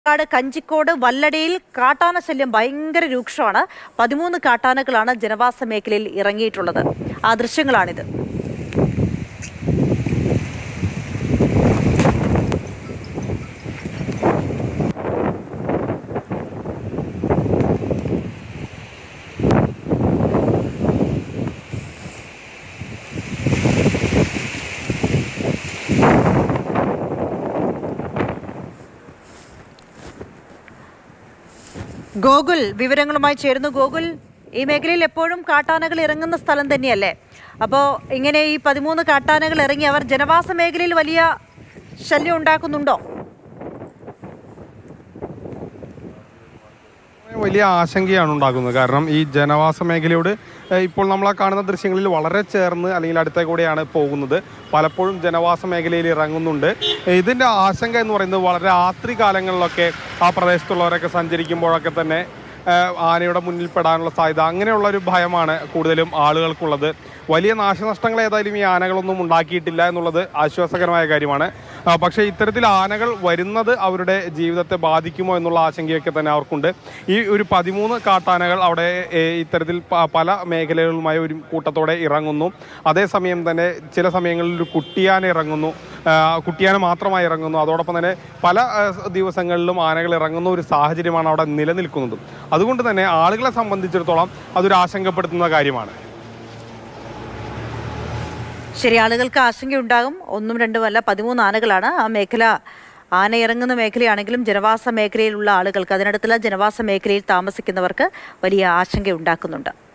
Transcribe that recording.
കാട് കഞ്ചിക്കോട് വല്ലടയിൽ കാട്ടാന ശല്യം ഭയങ്കര രൂക്ഷമാണ് പതിമൂന്ന് കാട്ടാനകളാണ് ജനവാസ മേഖലയിൽ ഇറങ്ങിയിട്ടുള്ളത് ആ ദൃശ്യങ്ങളാണിത് ഗോകുൽ വിവരങ്ങളുമായി ചേരുന്നു ഗോകുൽ ഈ മേഖലയിൽ എപ്പോഴും കാട്ടാനകൾ ഇറങ്ങുന്ന സ്ഥലം തന്നെയല്ലേ അപ്പോൾ ഇങ്ങനെ ഈ പതിമൂന്ന് കാട്ടാനകൾ ഇറങ്ങി അവർ ജനവാസ മേഖലയിൽ വലിയ ശല്യം ഉണ്ടാക്കുന്നുണ്ടോ വലിയ ആശങ്കയാണ് ഉണ്ടാക്കുന്നത് കാരണം ഈ ജനവാസ മേഖലയോട് ഏഹ്, ഇപ്പോൾ നമ്മൾ ആ കാണുന്ന ദൃശ്യങ്ങളിൽ വളരെ ചേർന്ന് അല്ലെങ്കിൽ അടുത്ത കൂടെയാണ് പോകുന്നത് പലപ്പോഴും ജനവാസ മേഖലയിൽ ഇറങ്ങുന്നുണ്ട് ഇതിൻ്റെ ആശങ്ക എന്ന് പറയുന്നത് വളരെ രാത്രി കാലങ്ങളിലൊക്കെ ആ പ്രദേശത്തുള്ളവരൊക്കെ സഞ്ചരിക്കുമ്പോഴൊക്കെ തന്നെ ഏഹ്, ആനയുടെ മുന്നിൽ പെടാനുള്ള സാധ്യത അങ്ങനെയുള്ള ഒരു ഭയമാണ് കൂടുതലും ആളുകൾക്കുള്ളത് വലിയ നാശനഷ്ടങ്ങൾ ഏതായാലും ഈ ആനകളൊന്നും ഉണ്ടാക്കിയിട്ടില്ല എന്നുള്ളത് ആശ്വാസകരമായ കാര്യമാണ് ആ, പക്ഷേ ഇത്തരത്തിൽ ആനകൾ വരുന്നത് അവരുടെ ജീവിതത്തെ ബാധിക്കുമോ എന്നുള്ള ആശങ്കയൊക്കെ തന്നെ അവർക്കുണ്ട് ഈ ഒരു പതിമൂന്ന് കാട്ടാനകൾ അവിടെ ഏ, ഇത്തരത്തിൽ പ- പല മേഖലകളുമായി ഒരു കൂട്ടത്തോടെ ഇറങ്ങുന്നു അതേസമയം തന്നെ ചില സമയങ്ങളിൽ ഒരു കുട്ടിയാന ഇറങ്ങുന്നു ആ, കുട്ടിയാന മാത്രമായി ഇറങ്ങുന്നു അതോടൊപ്പം തന്നെ പല ആ, ദിവസങ്ങളിലും ആനകൾ ഇറങ്ങുന്ന ഒരു സാഹചര്യമാണ് അവിടെ നിലനിൽക്കുന്നത് അതുകൊണ്ട് തന്നെ ആളുകളെ സംബന്ധിച്ചിടത്തോളം അതൊരു ആശങ്കപ്പെടുത്തുന്ന കാര്യമാണ് ശരി ആളുകൾക്ക് ആശങ്കയുണ്ടാകും ഒന്നും രണ്ടുമല്ല പതിമൂന്ന് ആനകളാണ് ആ മേഖല ആന ഇറങ്ങുന്ന മേഖലയാണെങ്കിലും ജനവാസ മേഖലയിലുള്ള ആളുകൾക്ക് അതിനടുത്തുള്ള ജനവാസ മേഖലയിൽ താമസിക്കുന്നവർക്ക് വലിയ ആശങ്ക ഉണ്ടാക്കുന്നുണ്ട്